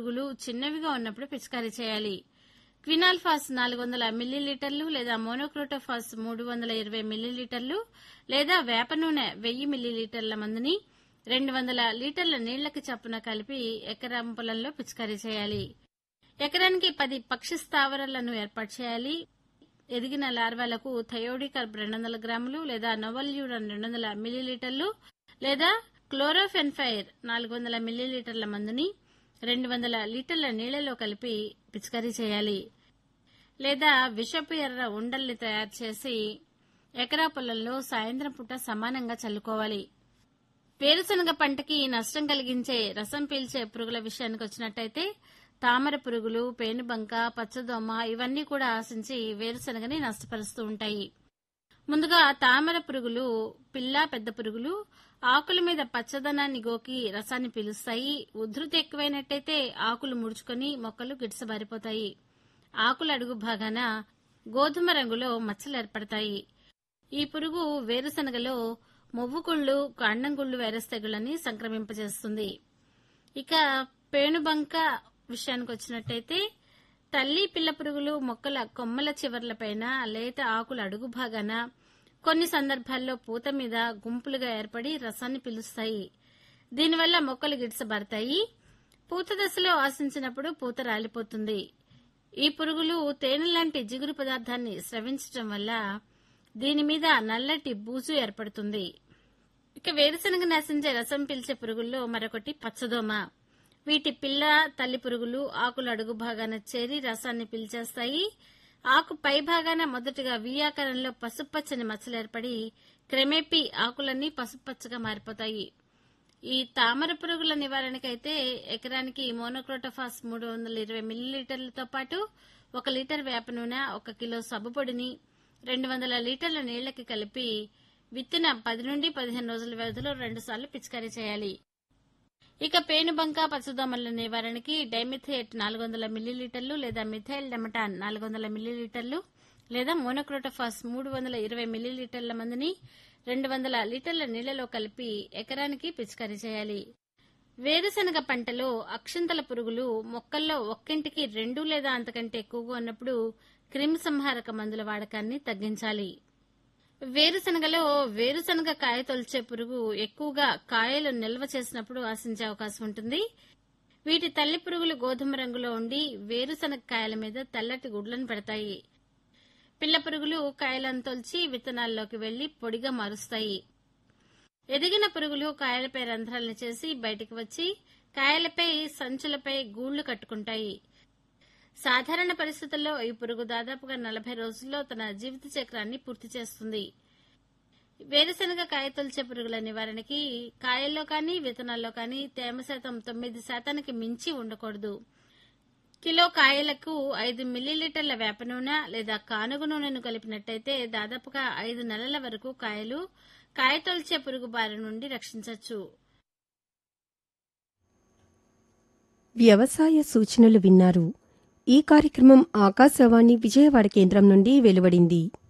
పురుగులు చిన్నవిగా ఉన్నప్పుడు పిచికారీ చేయాలి క్వినాల్ఫాస్ నాలుగు వందల మిల్లీలీటర్లు లేదా మోనోక్రోటోఫాస్ మూడు వందల ఇరవై మిల్లీలీటర్లు లేదా వేప నూనె వెయ్యి మిల్లీలీటర్ల మందుని రెండు వందల లీటర్ల నీళ్లకి చప్పున కలిపి ఎకరం పొలంలో పిచికారీ చేయాలి ఎకరానికి పది పక్షి స్థావరాలను ఏర్పాటు చేయాలి ఎదిగిన లార్వాలకు థయోడికర్బ్ రెండు వందల గ్రాములు లేదా నోవల్యూరన్ రెండు వందల మిల్లీలీటర్లు లేదా క్లోరోఫెన్ఫైర్ నాలుగు వందల మిల్లీలీటర్ల మందుని రెండు వందల లీటర్ల నీళ్లలో కలిపి పిచికారీ చేయాలి లేదా విషపు ఎర్ర ఉండల్ని తయారు చేసి ఎకరా పొలంలో సాయంత్రం పూట సమానంగా చల్లుకోవాలి వేరుశనగ పంటకి నష్టం కలిగించే రసం పీల్చే పురుగుల విషయానికి వచ్చినట్టయితే తామర పురుగులు పేనుబంక పచ్చదోమ ఇవన్నీ కూడా ఆశించి వేరుశనగని నష్టపరుస్తూ ఉంటాయి ముందుగా తామర పురుగులు పిల్ల పెద్ద పురుగులు ఆకుల మీద పచ్చదనాన్ని గోకి రసాన్ని పీలుస్తాయి ఉధృతి ఎక్కువైనట్టయితే ఆకులు ముడుచుకొని మొక్కలు గిడిసబారిపోతాయి ఆకుల అడుగు భాగాన గోధుమ రంగులో మచ్చలు ఏర్పడతాయి ఈ పురుగు వేరుశనగలో మొవ్వుకుళ్ళు కాండంగుళ్ళు వైరస్ తెగులని సంక్రమింపజేస్తుంది ఇక పేనుబంక విషయానికి వచ్చినట్టయితే తల్లి పిల్ల పురుగులు మొక్కల కొమ్మల చివర్లపైన లేత ఆకుల అడుగు భాగాన కొన్ని సందర్భాల్లో పూత మీద గుంపులుగా ఏర్పడి రసాన్ని పిలుస్తాయి దీనివల్ల మొక్కలు గిడిసబారతాయి పూత దశలో ఆశించినప్పుడు పూత రాలిపోతుంది ఈ పురుగులు తేనె లాంటి జిగురు పదార్థాన్ని స్రవించటం వల్ల దీని మీద నల్లటి బూజు ఏర్పడుతుంది ఇక వేరుశనగ నాశించే రసం పీల్చే పురుగుల్లో మరొకటి పచ్చదోమ వీటి పిల్ల తల్లి పురుగులు ఆకుల అడుగు భాగాన చేరి రసాన్ని పీల్చేస్తాయి ఆకు పై భాగాన మొదటగా వి ఆకారంలో పసుపచ్చని మచ్చలు ఏర్పడి క్రమేపీ ఆకులన్నీ పసుపచ్చగా మారిపోతాయి ఈ తామర పురుగుల నివారణకైతే ఎకరానికి మోనోక్రోటోఫాస్ మూడు వందల ఇరవై మిల్లీలీటర్లతో పాటు ఒక లీటర్ వేప నూనె ఒక కిలో సబ్బు పొడిని రెండు వందల లీటర్ల నీళ్లకి కలిపి విత్తిన పది నుండి పదిహేను రోజుల వ్యవధిలో రెండుసార్లు పిచికారీ చేయాలి ఇక పేనుబంక పచ్చదోమల నివారణకి డైమిథేట్ నాలుగు వందల మిల్లీలీటర్లు లేదా మిథైల్ డెమటాన్ నాలుగు వందల మిల్లీలీటర్లు లేదా మోనోక్రోటోఫాస్ మూడు వందల ఇరవై మిల్లీలీటర్ల మందుని రెండు వందల లీటర్ల నీళ్లలో కలిపి ఎకరానికి పిచికారీ చేయాలి వేరుశనగ పంటలో అక్షింతల పురుగులు మొక్కల్లో ఒక్కింటికి రెండు లేదా అంతకంటే ఎక్కువగా ఉన్నప్పుడు క్రిమి సంహారక మందుల వాడకాన్ని తగ్గించాలి వేరుశనగలో వేరుశనగ కాయ తొలిచే పురుగు ఎక్కువగా కాయలు నిల్వ చేసినప్పుడు ఆశించే అవకాశం ఉంటుంది వీటి తల్లి పురుగులు గోధుమ రంగులో ఉండి వేరుశనగ కాయల మీద తెల్లటి గుడ్లను పెడతాయి పిల్ల పురుగులు కాయలను తొలిచి విత్తనాల్లోకి వెళ్లి పొడిగా మారుస్తాయి ఎదిగిన పురుగులు కాయలపై రంధ్రాలను చేసి బయటికి వచ్చి కాయలపై సంచులపై గూళ్లు కట్టుకుంటాయి సాధారణ పరిస్థితుల్లో ఈ పురుగు దాదాపుగా నలభై రోజుల్లో తన జీవిత చక్రాన్ని పూర్తి చేస్తుంది వేరుశనగ కాయ తొలిచే పురుగుల నివారణకి కాయల్లో కానీ విత్తనాల్లో కానీ తేమ శాతం తొమ్మిది శాతానికి మించి ఉండకూడదు కిలో కాయలకు ఐదు మిల్లీలీటర్ల వేప నూనె లేదా కానుగ నూనెను కలిపినట్టయితే దాదాపుగా ఐదు నెలల వరకు కాయలు కాయ తొలిచే పురుగు బారి నుండి రక్షించవచ్చు వ్యవసాయ సూచనలు విన్నారు ఈ కార్యక్రమం ఆకాశవాణి విజయవాడ కేంద్రం నుండి వెలువడింది